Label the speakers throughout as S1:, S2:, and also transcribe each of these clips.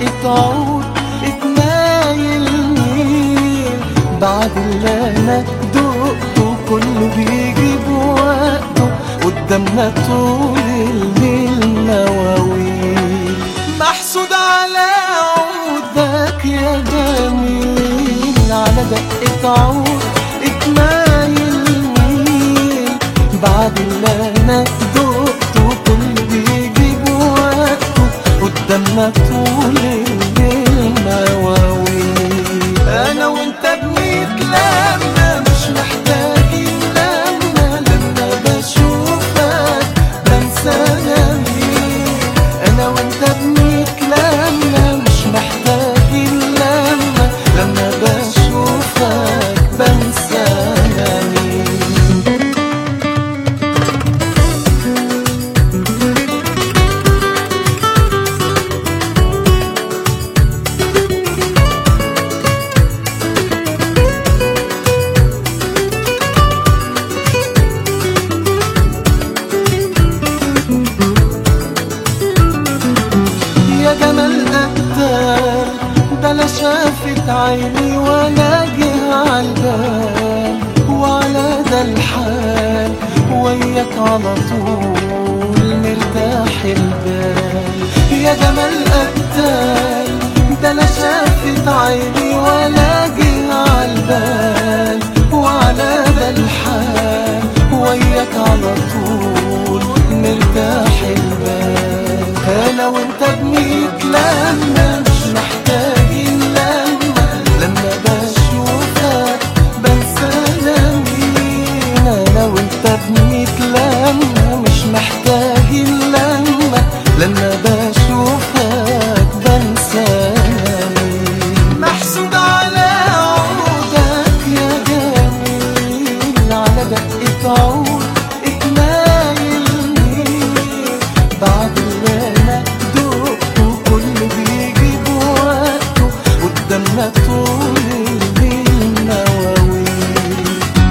S1: دقة عود اتنايل مين بعد اللي انا دقته كله بيجي بوقته قدامنا طول الليل مواويل محسود على عودك يا جميل على دقة عود اتنايل مين بعد اللي انا دقته كله بيجي بوقته قدامنا طول الليل مواويل انا وانت بنتلمى مش محتاجين لما لما بشوفك بنسى انا مين انا وانت بنتلمى مش محتاجين لما لما بشوفك بنسى انا مين يا جمال قدام ده لا شافت عيني ولا جه عالبال وعلى ده الحال وياك على طول مرتاح البال يا جمال قدام ده لا شافت عيني ولا جه عالبال وعلى ده الحال وياك على طول مرتاح البال انا وانت بنتلمى مش محتاجين لما لما بشوفك بنسى انا مين انا وانت بنتلمى مش محتاجين لما لما بشوفك بنسى انا مين محسود على عودك يا جميل على دقة عود اتنايل مين بعد اللي انا دقته كله بيجي بوقته قدامنا طول الليل مواويل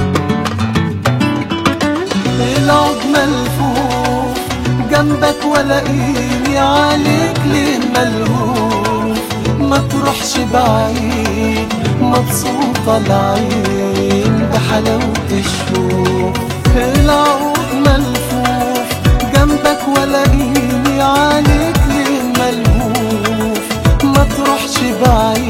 S1: العود ملفوف جنبك ولاقيني عليك ليه ملهوف ما تروحش بعيد مبسوطة العين بحلاوة الشوف العود ملفوف جنبك ولاقيني عليك ليه ملهوف ما تروحش بعيد